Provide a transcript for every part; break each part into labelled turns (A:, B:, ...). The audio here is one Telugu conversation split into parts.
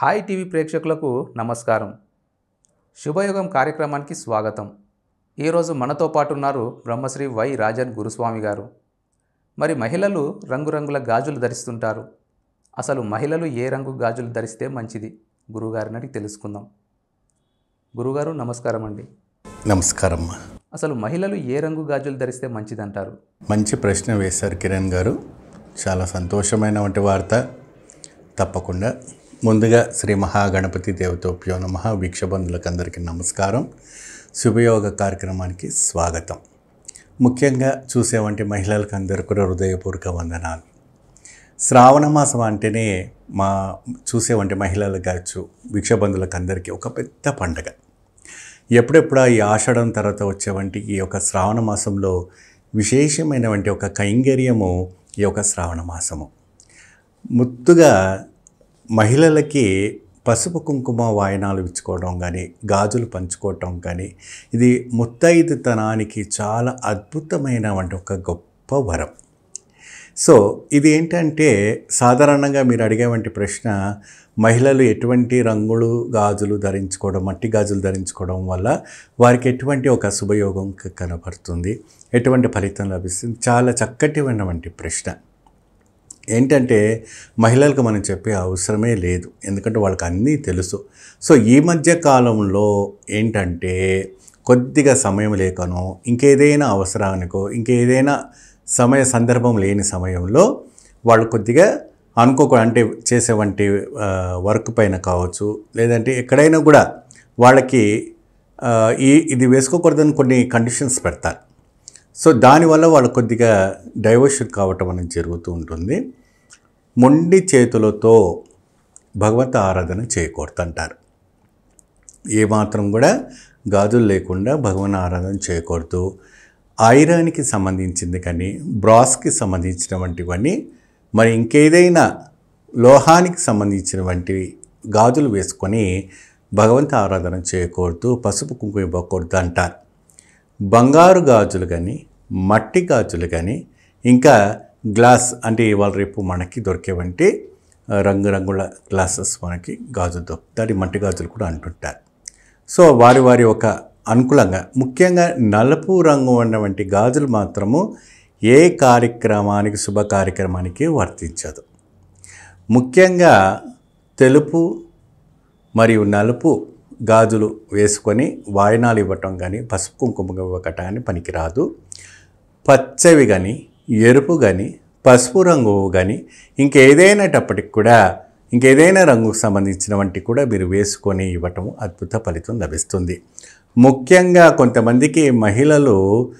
A: హాయ్ టీవీ ప్రేక్షకులకు నమస్కారం శుభయోగం కార్యక్రమానికి స్వాగతం ఈరోజు మనతో పాటు ఉన్నారు బ్రహ్మశ్రీ వై రాజన్ గురుస్వామి గారు మరి మహిళలు రంగురంగుల గాజులు ధరిస్తుంటారు అసలు మహిళలు ఏ రంగు గాజులు ధరిస్తే మంచిది గురుగారిని అడిగి తెలుసుకుందాం గురుగారు నమస్కారం అండి
B: నమస్కారం
A: అసలు మహిళలు ఏ రంగు గాజులు ధరిస్తే మంచిదంటారు
B: మంచి ప్రశ్న వేశారు కిరణ్ గారు చాలా సంతోషమైనటువంటి వార్త తప్పకుండా ముందుగా శ్రీ మహాగణపతి దేవతోప్యో నమ వీక్షబంధులకు అందరికీ నమస్కారం శుభయోగ కార్యక్రమానికి స్వాగతం ముఖ్యంగా చూసేవంటి మహిళలకు అందరికీ కూడా హృదయపూర్వక వందనాలు శ్రావణ మాసం అంటేనే మా చూసేవంటి మహిళలకు కావచ్చు భిక్షబంధులకు అందరికీ ఒక పెద్ద పండగ ఎప్పుడెప్పుడు ఈ ఆషాఢం తర్వాత వచ్చేవంటి ఈ యొక్క శ్రావణ మాసంలో విశేషమైనటువంటి ఒక కైంగర్యము ఈ యొక్క శ్రావణ మాసము ముత్తుగా మహిళలకి పసుపు కుంకుమ వాయనాలు ఇచ్చుకోవడం కానీ గాజులు పంచుకోవటం కానీ ఇది ముత్తైదుతనానికి చాలా అద్భుతమైనటువంటి ఒక గొప్ప వరం సో ఇది ఏంటంటే సాధారణంగా మీరు అడిగేవంటి ప్రశ్న మహిళలు ఎటువంటి రంగులు గాజులు ధరించుకోవడం మట్టి గాజులు ధరించుకోవడం వల్ల వారికి ఎటువంటి ఒక శుభయోగం క- కనబడుతుంది ఎటువంటి ఫలితం లభిస్తుంది చాలా చక్కటిమైనటువంటి ప్రశ్న ఏంటంటే మహిళలకు మనం చెప్పే అవసరమే లేదు ఎందుకంటే వాళ్ళకి అన్నీ తెలుసు సో ఈ మధ్య కాలంలో ఏంటంటే కొద్దిగా సమయం లేకనో ఇంకేదైనా అవసరానికో ఇంకేదైనా సమయ సందర్భం లేని సమయంలో వాళ్ళు కొద్దిగా అనుకోక అంటే చేసేవంటి ఆ, వర్క్ పైన కావచ్చు లేదంటే ఎక్కడైనా కూడా వాళ్ళకి ఆ, ఈ ఇది వేసుకోకూడదని కొన్ని కండిషన్స్ పెడతారు సో దానివల్ల వాళ్ళు కొద్దిగా డైవర్షన్ కావటం అనేది జరుగుతూ ఉంటుంది మొండి చేతులతో భగవత్ ఆరాధన చేయకూడదంటారు ఏమాత్రం కూడా గాజులు లేకుండా భగవన్ ఆరాధన చేయకూడదు ఐరన్కి సంబంధించింది కానీ బ్రాస్కి సంబంధించినటువంటివన్నీ మరి ఇంకేదైనా లోహానికి సంబంధించినటువంటి గాజులు వేసుకొని భగవంత ఆరాధన చేయకూడదు పసుపు కుంకుమ ఇవ్వకూడదు అంటారు బంగారు గాజులు కానీ మట్టి గాజులు కానీ ఇంకా గ్లాస్ అంటే ఇవాళ రేపు మనకి దొరికేవంటి ఆ, రంగురంగుల గ్లాసెస్ మనకి గాజులు దొరుకుతాయి మట్టి గాజులు కూడా అంటుంటారు సో వారి వారి ఒక అనుకూలంగా ముఖ్యంగా నలుపు రంగు ఉన్నటువంటి గాజులు మాత్రము ఏ కార్యక్రమానికి శుభ కార్యక్రమానికి వర్తించదు ముఖ్యంగా తెలుపు మరియు నలుపు గాజులు వేసుకొని వాయనాలు ఇవ్వటం కానీ పసుపు కుంకుమ ఇవ్వకట అని పనికిరాదు పచ్చవి కానీ ఎరుపు కానీ పసుపు రంగు కానీ ఇంకేదైనాటప్పటికి కూడా ఇంకేదైనా రంగుకు సంబంధించిన వంటి కూడా మీరు వేసుకొని ఇవ్వటం అద్భుత ఫలితం లభిస్తుంది ముఖ్యంగా కొంతమందికి మహిళలు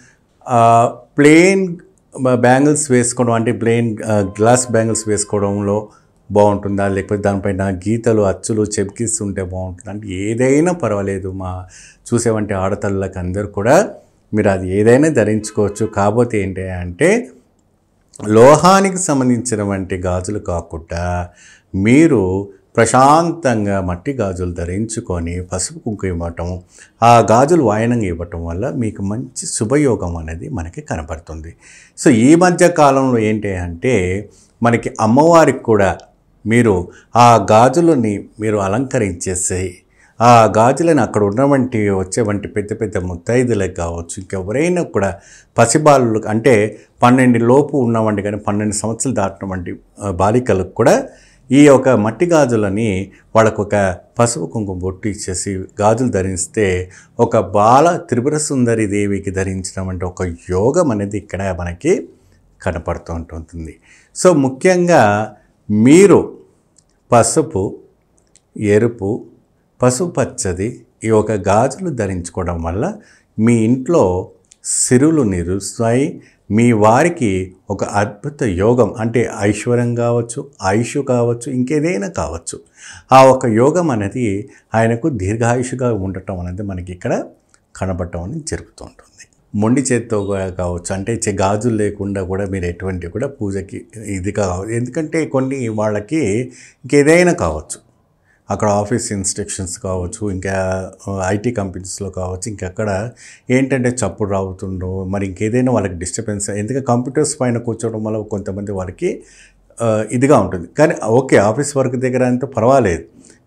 B: ప్లెయిన్ బ్యాంగిల్స్ వేసుకోవడం అంటే ప్లెయిన్ గ్లాస్ బ్యాంగిల్స్ వేసుకోవడంలో బాగుంటుందా లేకపోతే దానిపైన గీతలు అచ్చులు చెప్కిస్ ఉంటే బాగుంటుందా అంటే ఏదైనా పర్వాలేదు మా చూసేవంటి ఆడతళ్ళకి అందరూ కూడా మీరు అది ఏదైనా ధరించుకోవచ్చు కాకపోతే ఏంటి అంటే లోహానికి సంబంధించినటువంటి గాజులు కాకుండా మీరు ప్రశాంతంగా మట్టి గాజులు ధరించుకొని పసుపు కుంకుమ ఇవ్వటం ఆ గాజులు వాయనంగా ఇవ్వటం వల్ల మీకు మంచి శుభయోగం అనేది మనకి కనపడుతుంది సో ఈ మధ్య కాలంలో ఏంటి అంటే మనకి అమ్మవారికి కూడా మీరు ఆ గాజులని మీరు అలంకరించేసి ఆ గాజులను అక్కడ ఉన్నవంటి వచ్చేవంటి పెద్ద పెద్ద ముత్తైదులకు కావచ్చు ఇంకెవరైనా కూడా పసిబాలు అంటే పన్నెండు లోపు ఉన్నవంటి కానీ పన్నెండు సంవత్సరాలు దాటినటువంటి ఆ, బాలికలకు కూడా ఈ యొక్క మట్టి గాజులని వాళ్ళకు ఒక పసుపు కుంకుమ బొట్టు ఇచ్చేసి గాజులు ధరిస్తే ఒక బాల త్రిపుర సుందరి దేవికి ధరించినటువంటి ఒక యోగం అనేది ఇక్కడ మనకి కనపడుతూ ఉంటుంది సో ముఖ్యంగా మీరు పసుపు ఎరుపు పసుపచ్చది ఈ ఒక గాజులు ధరించుకోవడం వల్ల మీ ఇంట్లో సిరులు నిరుస్తాయి మీ వారికి ఒక అద్భుత యోగం అంటే ఐశ్వర్యం కావచ్చు ఆయుష్ కావచ్చు ఇంకేదైనా కావచ్చు ఆ ఒక యోగం అనేది ఆయనకు దీర్ఘాయుషుగా ఉండటం అనేది మనకి ఇక్కడ కనబడటం అనేది జరుగుతూ ఉంటుంది మొండి చేత్తో కూడా కావచ్చు అంటే చే- గాజులు లేకుండా కూడా మీరు ఎటువంటి కూడా పూజకి ఇది కావచ్చు ఎందుకంటే కొన్ని వాళ్ళకి ఇంకేదైనా కావచ్చు అక్కడ ఆఫీస్ ఇన్స్ట్రక్షన్స్ కావచ్చు ఇంకా ఐటీ కంపెనీస్లో కావచ్చు ఇంకెక్కడ ఏంటంటే చప్పుడు రావుతుండో మరి ఇంకేదైనా వాళ్ళకి డిస్టర్బెన్స్ ఎందుకంటే కంప్యూటర్స్ పైన కూర్చోవడం వల్ల కొంతమంది వారికి ఆ, ఇదిగా ఉంటుంది కానీ ఓకే ఆఫీస్ వర్క్ దగ్గర అంతా పర్వాలేదు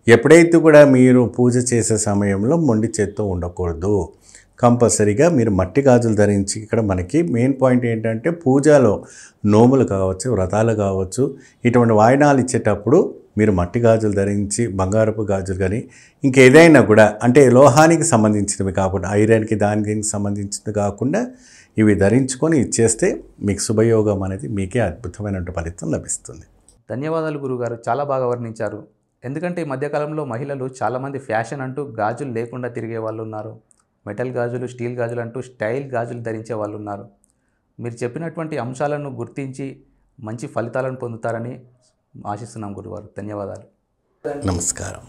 B: ఎప్పుడైతే కూడా మీరు పూజ చేసే సమయంలో మొండి చేత్తో ఉండకూడదు కంపల్సరీగా మీరు మట్టి గాజులు ధరించి ఇక్కడ మనకి మెయిన్ పాయింట్ ఏంటంటే పూజలో నోములు కావచ్చు వ్రతాలు కావచ్చు ఇటువంటి వాయినాలు ఇచ్చేటప్పుడు మీరు మట్టి గాజులు ధరించి బంగారపు గాజులు కానీ ఇంకేదైనా కూడా అంటే లోహానికి సంబంధించినవి కాకుండా ఐరన్కి దానికి సంబంధించినవి కాకుండా ఇవి ధరించుకొని ఇచ్చేస్తే మీకు శుభయోగం అనేది మీకే అద్భుతమైన ఫలితం లభిస్తుంది
A: ధన్యవాదాలు గురుగారు చాలా బాగా వర్ణించారు ఎందుకంటే ఈ మధ్యకాలంలో మహిళలు చాలామంది ఫ్యాషన్ అంటూ గాజులు లేకుండా తిరిగే వాళ్ళు ఉన్నారు మెటల్ గాజులు స్టీల్ గాజులు అంటూ స్టైల్ గాజులు ధరించే వాళ్ళు ఉన్నారు మీరు చెప్పినటువంటి అంశాలను గుర్తించి మంచి ఫలితాలను పొందుతారని ఆశిస్తున్నాం గురువారు ధన్యవాదాలు
B: నమస్కారం